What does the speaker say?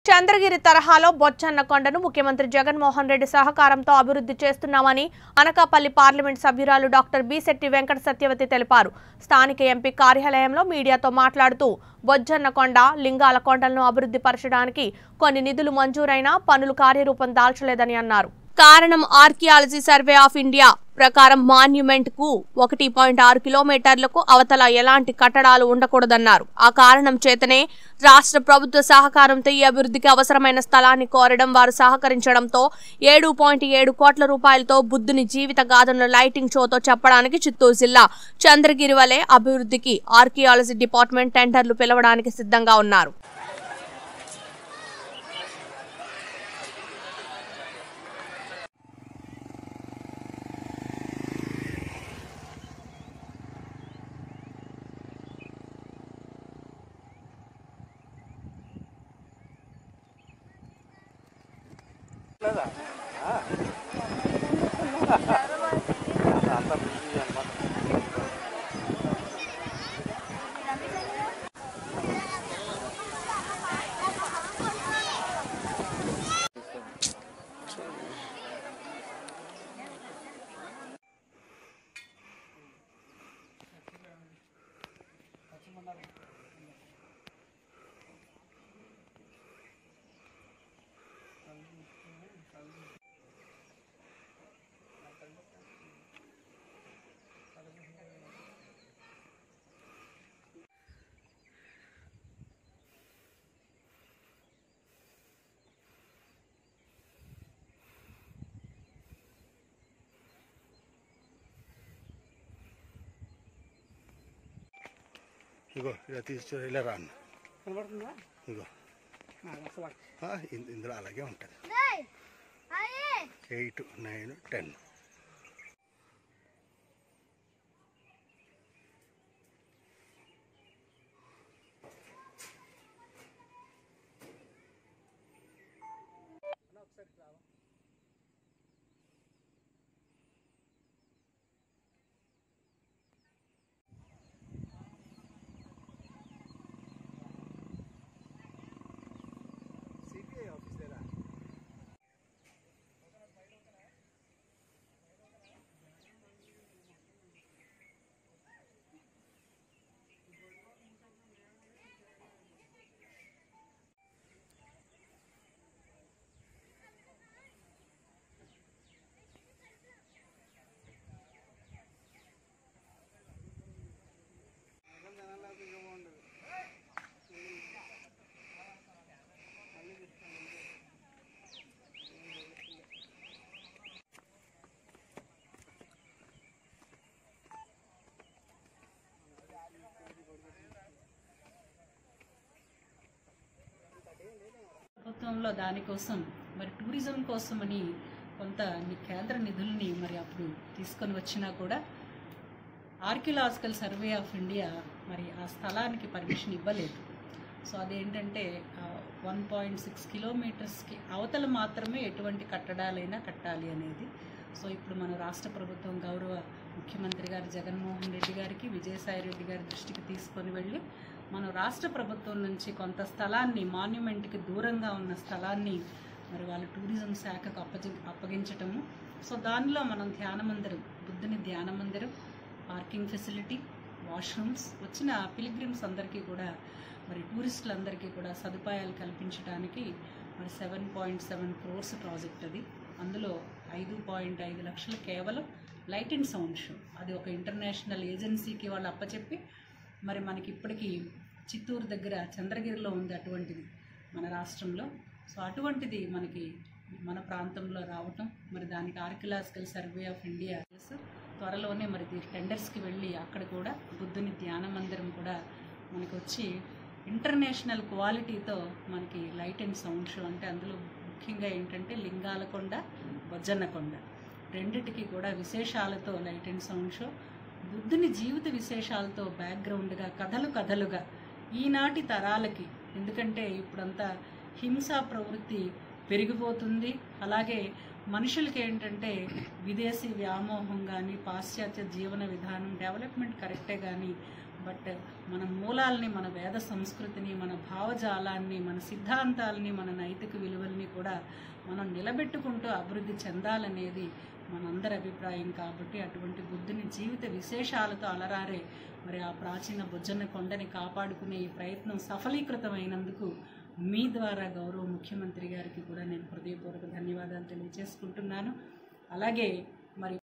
చంద్రగిరి తరహాలో బొచ్చన్న కొండను ముఖ్యమంత్రి జగన్మోహన్ రెడ్డి సహకారంతో అభివృద్ధి చేస్తున్నామని అనకాపల్లి పార్లమెంట్ సభ్యురాలు డాక్టర్ బిశెట్టి వెంకట సత్యవతి తెలిపారు స్థానిక ఎంపీ కార్యాలయంలో మీడియాతో మాట్లాడుతూ బొజ్జన్న కొండ లింగాల కొండలను అభివృద్ధి పరచడానికి కొన్ని నిధులు మంజూరైనా పనులు కార్యరూపం దాల్చలేదని అన్నారు కారణం ఆర్కియాలజీ సర్వే ఆఫ్ ఇండియా ప్రకారం మాన్యుమెంట్ కు ఒకటి పాయింట్ ఆరు కిలోమీటర్లకు అవతల ఎలాంటి కట్టడాలు ఉండకూడదన్నారు ఆ కారణం చేతనే రాష్ట్ర ప్రభుత్వ సహకారంతో ఈ అభివృద్ధికి అవసరమైన స్థలాన్ని కోరడం వారు సహకరించడంతో ఏడు పాయింట్ ఏడు కోట్ల రూపాయలతో బుద్ధుని జీవిత గాథను లైటింగ్ షోతో చెప్పడానికి చిత్తూరు జిల్లా చంద్రగిరి వలె అభివృద్ధికి ఆర్కియాలజీ డిపార్ట్మెంట్ టెండర్లు పిలవడానికి సిద్ధంగా ఉన్నారు ఇగో ఇలా తీసి ఇలా రాను కనబడుతుందా ఇగో ఆ, అసలు ఆ, ఇన్- ఇందులో అలాగే ఉంటుంది eight nine ten CPI office లేదా ప్రభుత్వంలో దానికోసం మరి టూరిజం కోసమని కొంత ని- కేంద్ర నిధుల్ని మరి అప్పుడు తీసుకొని వచ్చినా కూడా ఆర్కియలాజికల్ సర్వే ఆఫ్ ఇండియా మరి ఆ స్థలానికి పర్మిషన్ ఇవ్వలేదు సో అదేంటంటే వన్ పాయింట్ సిక్స్ కిలోమీటర్స్కి అవతల మాత్రమే ఎటువంటి కట్టడాలైనా కట్టాలి అనేది సో ఇప్పుడు మన రాష్ట్ర ప్రభుత్వం గౌరవ ముఖ్యమంత్రి గారు జగన్మోహన్ రెడ్డి గారికి విజయసాయి రెడ్డి గారి దృష్టికి తీసుకొని వెళ్ళి మనం రాష్ట్ర ప్రభుత్వం నుంచి కొంత స్థలాన్ని మాన్యుమెంట్కి దూరంగా ఉన్న స్థలాన్ని మరి వాళ్ళు టూరిజం శాఖకు అప్పజి అప్పగించటము సో దానిలో మనం ధ్యాన మందిరం బుద్ధుని ధ్యాన మందిరం పార్కింగ్ ఫెసిలిటీ వాష్రూమ్స్ వచ్చిన పిలిగ్రిమ్స్ అందరికీ కూడా మరి టూరిస్టులందరికీ కూడా సదుపాయాలు కల్పించడానికి మరి seven point seven crores project అది అందులో ఐదు పాయింట్ ఐదు లక్షలు కేవలం లైట్ అండ్ సౌండ్ షో అది ఒక ఇంటర్నేషనల్ ఏజెన్సీకి వాళ్ళు అప్పచెప్పి మరి మనకి ఇప్పటికీ చిత్తూరు దగ్గర చంద్రగిరిలో ఉంది అటువంటిది మన రాష్ట్రంలో సో అటువంటిది మనకి మన ప్రాంతంలో రావటం మరి దానికి ఆర్కియలాజికల్ సర్వే ఆఫ్ ఇండియా త్వరలోనే మరి ఇది టెండర్స్కి వెళ్ళి అక్కడ కూడా బుద్ధుని ధ్యాన మందిరం కూడా మనకి వచ్చి ఇంటర్నేషనల్ క్వాలిటీతో మనకి లైట్ అండ్ సౌండ్ షో అంటే అందులో ముఖ్యంగా ఏంటంటే లింగాలకొండ బొజ్జన్నకొండ రెండిటికి కూడా విశేషాలతో లైట్ అండ్ సౌండ్ షో బుద్ధుని జీవిత విశేషాలతో బ్యాక్గ్రౌండ్గా కథలు కథలుగా ఈనాటి తరాలకి ఎందుకంటే ఇప్పుడంతా హింసా ప్రవృత్తి పెరిగిపోతుంది అలాగే మనుషులకి ఏంటంటే విదేశీ వ్యామోహం కానీ పాశ్చాత్య జీవన విధానం డెవలప్మెంట్ కరెక్టే కానీ బట్ మన మూలాల్ని మన వేద సంస్కృతిని మన భావజాలాన్ని మన సిద్ధాంతాలని మన నైతిక విలువల్ని కూడా మనం నిలబెట్టుకుంటూ అభివృద్ధి చెందాలనేది మనందరి అభిప్రాయం కాబట్టి అటువంటి బుద్ధుని జీవిత విశేషాలతో అలరారే మరి ఆ ప్రాచీన బుజ్జన్న కొండని కాపాడుకునే ఈ ప్రయత్నం సఫలీకృతమైనందుకు మీ ద్వారా గౌరవ ముఖ్యమంత్రి గారికి కూడా నేను హృదయపూర్వక ధన్యవాదాలు తెలియజేసుకుంటున్నాను అలాగే మరి